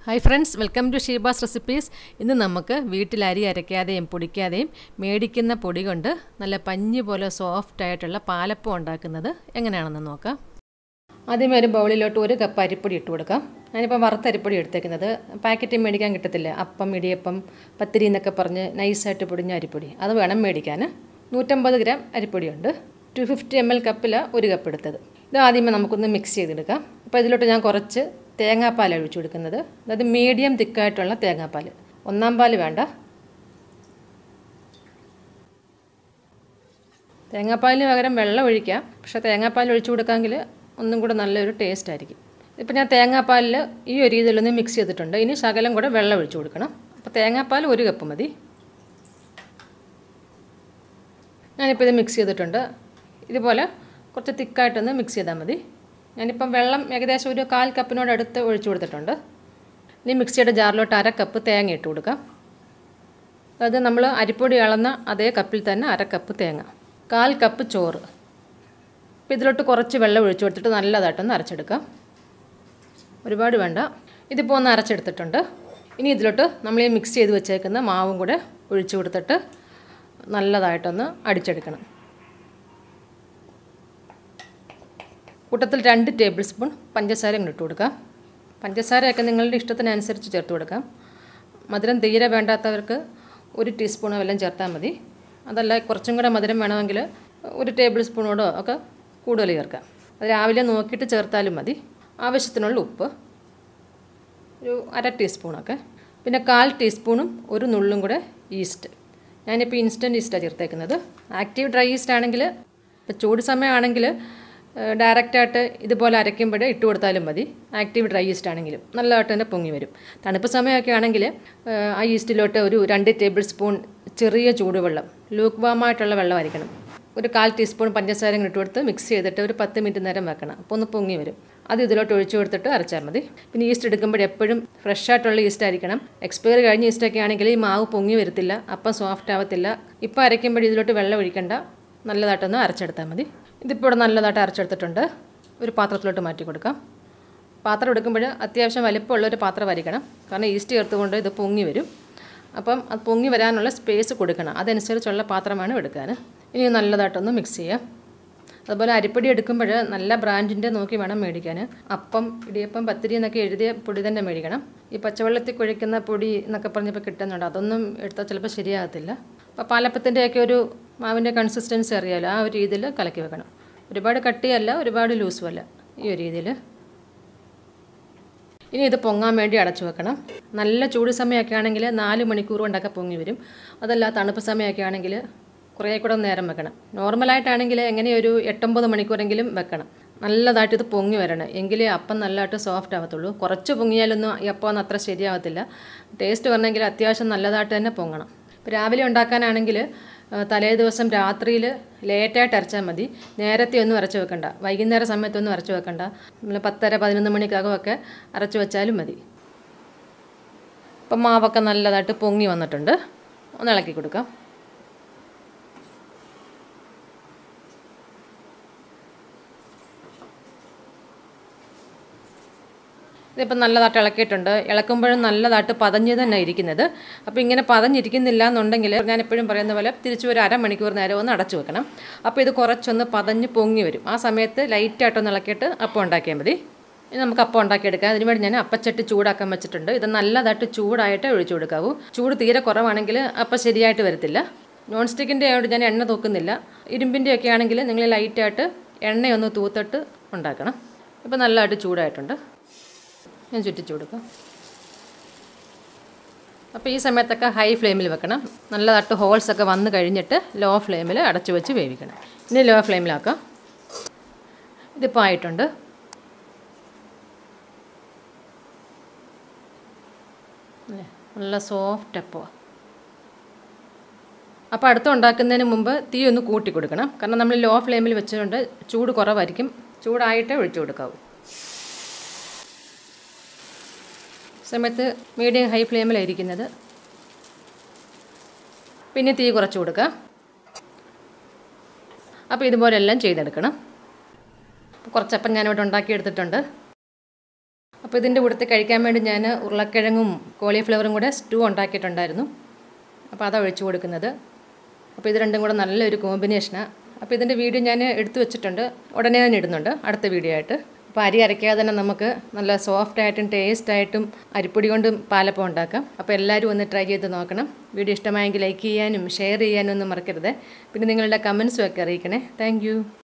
hi friends welcome to Sheeba's recipes ഇന്ന് നമുക്ക് വീട്ടിൽ അരി അരയ്ക്കാതെയും പൊടിക്കാതെയും മേടിക്കുന്ന പൊടി കൊണ്ട് നല്ല പഞ്ഞി പോലെ സോഫ്റ്റ് ആയിട്ടുള്ള പാലപ്പം ഉണ്ടാക്കുന്നത് എങ്ങനെയാണെന്ന് നോക്കാം ആദ്യമേ ഒരു ബൗളിലോട്ട് ഒരു കപ്പ് അരിപ്പൊടി ഇട്ട് കൊടുക്കാം ഞാനിപ്പോൾ വറുത്ത അരിപ്പൊടി എടുത്തേക്കുന്നത് പാക്കറ്റിൽ മേടിക്കാൻ കിട്ടത്തില്ല അപ്പം ഇടിയപ്പം പത്തിരി എന്നൊക്കെ പറഞ്ഞ് നൈസായിട്ട് പൊടിഞ്ഞ അരിപ്പൊടി അത് വേണം മേടിക്കാൻ നൂറ്റമ്പത് ഗ്രാം അരിപ്പൊടിയുണ്ട് ടു ഫിഫ്റ്റി എം എൽ കപ്പിൽ ഒരു കപ്പ് എടുത്തത് ഇത് ആദ്യമേ നമുക്കൊന്ന് മിക്സ് ചെയ്തെടുക്കാം അപ്പോൾ ഇതിലോട്ട് ഞാൻ കുറച്ച് തേങ്ങാപ്പാൽ ഒഴിച്ചു കൊടുക്കുന്നത് അതായത് മീഡിയം തിക്കായിട്ടുള്ള തേങ്ങാപ്പാൽ ഒന്നാം പാൽ വേണ്ട തേങ്ങാപ്പാലിന് പകരം വെള്ളം ഒഴിക്കാം പക്ഷേ തേങ്ങാപ്പാൽ ഒഴിച്ചു കൊടുക്കാമെങ്കിൽ ഒന്നും കൂടെ നല്ലൊരു ടേസ്റ്റ് ആയിരിക്കും ഇപ്പം ഞാൻ തേങ്ങാപ്പാലിൽ ഈ ഒരു രീതിയിലൊന്ന് മിക്സ് ചെയ്തിട്ടുണ്ട് ഇനി ശകലം കൂടെ വെള്ളം ഒഴിച്ചു കൊടുക്കണം അപ്പോൾ തേങ്ങാപ്പാൽ ഒരു കപ്പ് മതി ഞാനിപ്പോൾ ഇത് മിക്സ് ചെയ്തിട്ടുണ്ട് ഇതുപോലെ കുറച്ച് തിക്കായിട്ടൊന്ന് മിക്സ് ചെയ്താൽ മതി ഞാനിപ്പം വെള്ളം ഏകദേശം ഒരു കാൽ കപ്പിനോട് അടുത്ത് ഒഴിച്ചു കൊടുത്തിട്ടുണ്ട് ഇനി മിക്സിയുടെ ജാറിലോട്ട് അര കപ്പ് തേങ്ങ ഇട്ട് കൊടുക്കാം അത് നമ്മൾ അരിപ്പൊടി അളന്ന അതേ കപ്പിൽ തന്നെ അര കപ്പ് തേങ്ങ കാൽ കപ്പ് ചോറ് അപ്പോൾ ഇതിലോട്ട് കുറച്ച് വെള്ളം ഒഴിച്ചു കൊടുത്തിട്ട് നല്ലതായിട്ടൊന്ന് അരച്ചെടുക്കാം ഒരുപാട് വേണ്ട ഇതിപ്പോൾ ഒന്ന് അരച്ചെടുത്തിട്ടുണ്ട് ഇനി ഇതിലോട്ട് നമ്മൾ ഈ മിക്സ് ചെയ്ത് വെച്ചേക്കുന്ന മാവും കൂടെ ഒഴിച്ചു കൊടുത്തിട്ട് നല്ലതായിട്ടൊന്ന് അടിച്ചെടുക്കണം കൂട്ടത്തിൽ രണ്ട് ടേബിൾ സ്പൂൺ പഞ്ചസാര ഇട്ട് കൊടുക്കാം പഞ്ചസാരയൊക്കെ നിങ്ങളുടെ ഇഷ്ടത്തിനനുസരിച്ച് ചേർത്ത് കൊടുക്കാം മധുരം തീരെ വേണ്ടാത്തവർക്ക് ഒരു ടീസ്പൂണോ വല്ലതും ചേർത്താൽ മതി അതല്ല കുറച്ചും കൂടെ മധുരം വേണമെങ്കിൽ ഒരു ടേബിൾ സ്പൂണോടോ ഒക്കെ കൂടുതൽ ചേർക്കാം അത് രാവിലെ നോക്കിയിട്ട് ചേർത്താലും മതി ആവശ്യത്തിനുള്ള ഉപ്പ് ഒരു അര ടീസ്പൂണൊക്കെ പിന്നെ കാൽ ടീസ്പൂണും ഒരു നുള്ളും കൂടെ ഈസ്റ്റ് ഞാനിപ്പോൾ ഇൻസ്റ്റൻറ്റ് ഈസ്റ്റാണ് ചേർത്തേക്കുന്നത് ആക്റ്റീവ് ഡ്രൈ ഈസ്റ്റ് ആണെങ്കിൽ ഇപ്പോൾ ചൂട് സമയമാണെങ്കിൽ ഡയറക്റ്റായിട്ട് ഇതുപോലെ അരയ്ക്കുമ്പോൾ ഇട്ട് കൊടുത്താലും മതി ആക്റ്റീവ് ഡ്രൈ ഈസ്റ്റ് ആണെങ്കിലും നല്ലതായിട്ട് തന്നെ പൊങ്ങി വരും തണുപ്പ് സമയമൊക്കെ ആണെങ്കിൽ ആ ഈസ്റ്റിലോട്ട് ഒരു രണ്ട് ടേബിൾ സ്പൂൺ ചെറിയ ചൂടുവെള്ളം ലൂക്ക് വാമായിട്ടുള്ള വെള്ളമായിരിക്കണം ഒരു കാൽ ടീസ്പൂൺ പഞ്ചസാര ഇട്ട് കൊടുത്ത് മിക്സ് ചെയ്തിട്ട് ഒരു പത്ത് മിനിറ്റ് നേരം വെക്കണം അപ്പോൾ ഒന്ന് പൊങ്ങി വരും അത് ഇതിലോട്ട് ഒഴിച്ചു കൊടുത്തിട്ട് അരച്ചാൽ മതി പിന്നെ ഈസ്റ്റ് എടുക്കുമ്പോൾ എപ്പോഴും ഫ്രഷ് ആയിട്ടുള്ള ഈസ്റ്റ് ആയിരിക്കണം എക്സ്പയർ കഴിഞ്ഞ ഈസ്റ്റൊക്കെ ആണെങ്കിൽ ഈ മാവ് പൊങ്ങി വരത്തില്ല അപ്പം സോഫ്റ്റ് ആവത്തില്ല ഇപ്പോൾ അരയ്ക്കുമ്പോൾ ഇതിലോട്ട് വെള്ളം ഒഴിക്കണ്ട നല്ലതായിട്ടൊന്ന് അരച്ചെടുത്താൽ മതി ഇതിപ്പോൾ ഇവിടെ നല്ലതായിട്ട് അരച്ചെടുത്തിട്ടുണ്ട് ഒരു പാത്രത്തിലോട്ട് മാറ്റി കൊടുക്കാം പാത്രം എടുക്കുമ്പോൾ അത്യാവശ്യം വലിപ്പമുള്ളൊരു പാത്രമായിരിക്കണം കാരണം ഈസ്റ്റ് ചേർത്തുകൊണ്ട് ഇത് പൊങ്ങി വരും അപ്പം അത് പൊങ്ങി വരാനുള്ള സ്പേസ് കൊടുക്കണം അതനുസരിച്ചുള്ള പാത്രമാണ് എടുക്കാൻ ഇനി നല്ലതായിട്ടൊന്ന് മിക്സ് ചെയ്യാം അതുപോലെ അരിപ്പൊടി എടുക്കുമ്പോൾ നല്ല ബ്രാൻഡിൻ്റെ നോക്കി വേണം മേടിക്കാൻ അപ്പം ഇടിയപ്പം പത്തിരി എന്നൊക്കെ എഴുതിയ പൊടി തന്നെ മേടിക്കണം ഈ പച്ചവെള്ളത്തിൽ കുഴിക്കുന്ന പൊടി എന്നൊക്കെ പറഞ്ഞപ്പോൾ കിട്ടുന്നുണ്ട് അതൊന്നും എടുത്താൽ ചിലപ്പോൾ ശരിയാകത്തില്ല അപ്പോൾ പാലപ്പത്തിൻ്റെയൊക്കെ ഒരു മാവിൻ്റെ കൺസിസ്റ്റൻസി അറിയാമല്ലോ ആ ഒരു രീതിയിൽ കലക്കി വെക്കണം ഒരുപാട് കട്ടിയല്ല ഒരുപാട് ലൂസും അല്ല ഈ ഒരു രീതിയിൽ ഇനി ഇത് പൊങ്ങാൻ വേണ്ടി അടച്ചു വെക്കണം നല്ല ചൂട് സമയമൊക്കെ ആണെങ്കിൽ നാല് മണിക്കൂർ കൊണ്ടൊക്കെ പൊങ്ങി വരും അതല്ല തണുപ്പ് സമയമൊക്കെ ആണെങ്കിൽ കുറേ കൂടെ നേരം വെക്കണം നോർമലായിട്ടാണെങ്കിൽ എങ്ങനെ ഒരു എട്ടൊമ്പത് മണിക്കൂറെങ്കിലും വെക്കണം നല്ലതായിട്ട് ഇത് പൊങ്ങി വരണം എങ്കിലേ അപ്പം നല്ലതായിട്ട് സോഫ്റ്റ് ആവത്തുള്ളൂ കുറച്ച് പൊങ്ങിയാലൊന്നും ഈ അപ്പം അത്ര ശരിയാവത്തില്ല ടേസ്റ്റ് വരണമെങ്കിൽ അത്യാവശ്യം നല്ലതായിട്ട് തന്നെ പൊങ്ങണം ഇപ്പോൾ രാവിലെ ഉണ്ടാക്കാനാണെങ്കിൽ തലേ ദിവസം രാത്രിയിൽ ലേറ്റായിട്ട് അരച്ചാൽ മതി നേരത്തെ ഒന്നും അരച്ച് വെക്കണ്ട വൈകുന്നേര സമയത്തൊന്നും അരച്ച് വെക്കണ്ട നമ്മൾ പത്തര പതിനൊന്ന് മണിക്കകമൊക്കെ അരച്ച് വെച്ചാലും മതി ഇപ്പം മാവൊക്കെ നല്ലതായിട്ട് പൊങ്ങി വന്നിട്ടുണ്ട് ഒന്ന് ഇളക്കി കൊടുക്കാം ഇതിപ്പോൾ നല്ലതായിട്ട് ഇളക്കിയിട്ടുണ്ട് ഇളക്കുമ്പോഴും നല്ലതായിട്ട് പതഞ്ഞ് തന്നെ ഇരിക്കുന്നത് അപ്പോൾ ഇങ്ങനെ പതഞ്ഞിരിക്കുന്നില്ല എന്നുണ്ടെങ്കിൽ ഞാൻ എപ്പോഴും പറയുന്ന പോലെ തിരിച്ച് ഒരു അരമണിക്കൂർ നേരം ഒന്ന് അടച്ചു വെക്കണം അപ്പോൾ ഇത് കുറച്ചൊന്ന് പതഞ്ഞ് പൊങ്ങി വരും ആ സമയത്ത് ലൈറ്റായിട്ടൊന്ന് ഇളക്കിയിട്ട് അപ്പം ഉണ്ടാക്കിയാൽ മതി ഇനി നമുക്ക് അപ്പം ഉണ്ടാക്കിയെടുക്കാം അതിനുവേണ്ടി ഞാൻ അപ്പച്ചട്ടി ചൂടാക്കാൻ വെച്ചിട്ടുണ്ട് ഇത് നല്ലതായിട്ട് ചൂടായിട്ട് ഒഴിച്ചു കൊടുക്കാവൂ ചൂട് തീരെ കുറവാണെങ്കിൽ അപ്പം ശരിയായിട്ട് വരത്തില്ല നോൺ സ്റ്റിക്കിൻ്റെ ആയതുകൊണ്ട് ഞാൻ എണ്ണ തൂക്കുന്നില്ല ഇരുമ്പിൻ്റെ ഒക്കെ ആണെങ്കിൽ നിങ്ങൾ ലൈറ്റായിട്ട് എണ്ണയൊന്ന് തൂത്തിട്ട് ഉണ്ടാക്കണം ഇപ്പോൾ നല്ലതായിട്ട് ചൂടായിട്ടുണ്ട് ഞാൻ ചുറ്റിച്ചു കൊടുക്കാം അപ്പോൾ ഈ സമയത്തൊക്കെ ഹൈ ഫ്ലെയിമിൽ വെക്കണം നല്ലതായിട്ട് ഹോൾസൊക്കെ വന്ന് കഴിഞ്ഞിട്ട് ലോ ഫ്ലെയിമിൽ അടച്ചു വെച്ച് വേവിക്കണം ഇനി ലോ ഫ്ലെയിമിലാക്കാം ഇതിപ്പോൾ ആയിട്ടുണ്ട് നല്ല സോഫ്റ്റ് അപ്പോൾ അപ്പോൾ അടുത്ത് ഉണ്ടാക്കുന്നതിന് മുമ്പ് തീ ഒന്ന് കൂട്ടി കൊടുക്കണം കാരണം നമ്മൾ ലോ ഫ്ലെയിമിൽ വെച്ചുകൊണ്ട് ചൂട് കുറവായിരിക്കും ചൂടായിട്ടേ ഒഴിച്ചു കൊടുക്കാവൂ സമയത്ത് മീഡിയം ഹൈ ഫ്ലെയിമിലായിരിക്കുന്നത് പിന്നെ തീ കുറച്ച് കൊടുക്കുക അപ്പോൾ ഇതുപോലെ എല്ലാം ചെയ്തെടുക്കണം കുറച്ചപ്പം ഞാനിവിടെ ഉണ്ടാക്കിയെടുത്തിട്ടുണ്ട് അപ്പോൾ ഇതിൻ്റെ കൂട്ടത്തിൽ കഴിക്കാൻ വേണ്ടി ഞാൻ ഉരുളക്കിഴങ്ങും കോളിഫ്ലവറും കൂടെ സ്റ്റൂ ഉണ്ടാക്കിയിട്ടുണ്ടായിരുന്നു അപ്പോൾ അതാണ് ഒഴിച്ചു കൊടുക്കുന്നത് അപ്പോൾ ഇത് രണ്ടും കൂടെ നല്ലൊരു കോമ്പിനേഷനാണ് അപ്പോൾ ഇതിൻ്റെ വീഡിയോ ഞാൻ എടുത്തു വെച്ചിട്ടുണ്ട് ഉടനെ തന്നെ ഇടുന്നുണ്ട് അടുത്ത വീഡിയോ ആയിട്ട് അപ്പോൾ അരി അരയ്ക്കാതെ തന്നെ നമുക്ക് നല്ല സോഫ്റ്റ് ആയിട്ടും ടേസ്റ്റ് ആയിട്ടും അരിപ്പൊടി കൊണ്ടും പാലപ്പം ഉണ്ടാക്കാം അപ്പോൾ എല്ലാവരും ഒന്ന് ട്രൈ ചെയ്ത് നോക്കണം വീഡിയോ ഇഷ്ടമായെങ്കിൽ ലൈക്ക് ചെയ്യാനും ഷെയർ ചെയ്യാനും ഒന്നും മറക്കരുത് പിന്നെ നിങ്ങളുടെ കമൻസും ഒക്കെ അറിയിക്കണേ താങ്ക്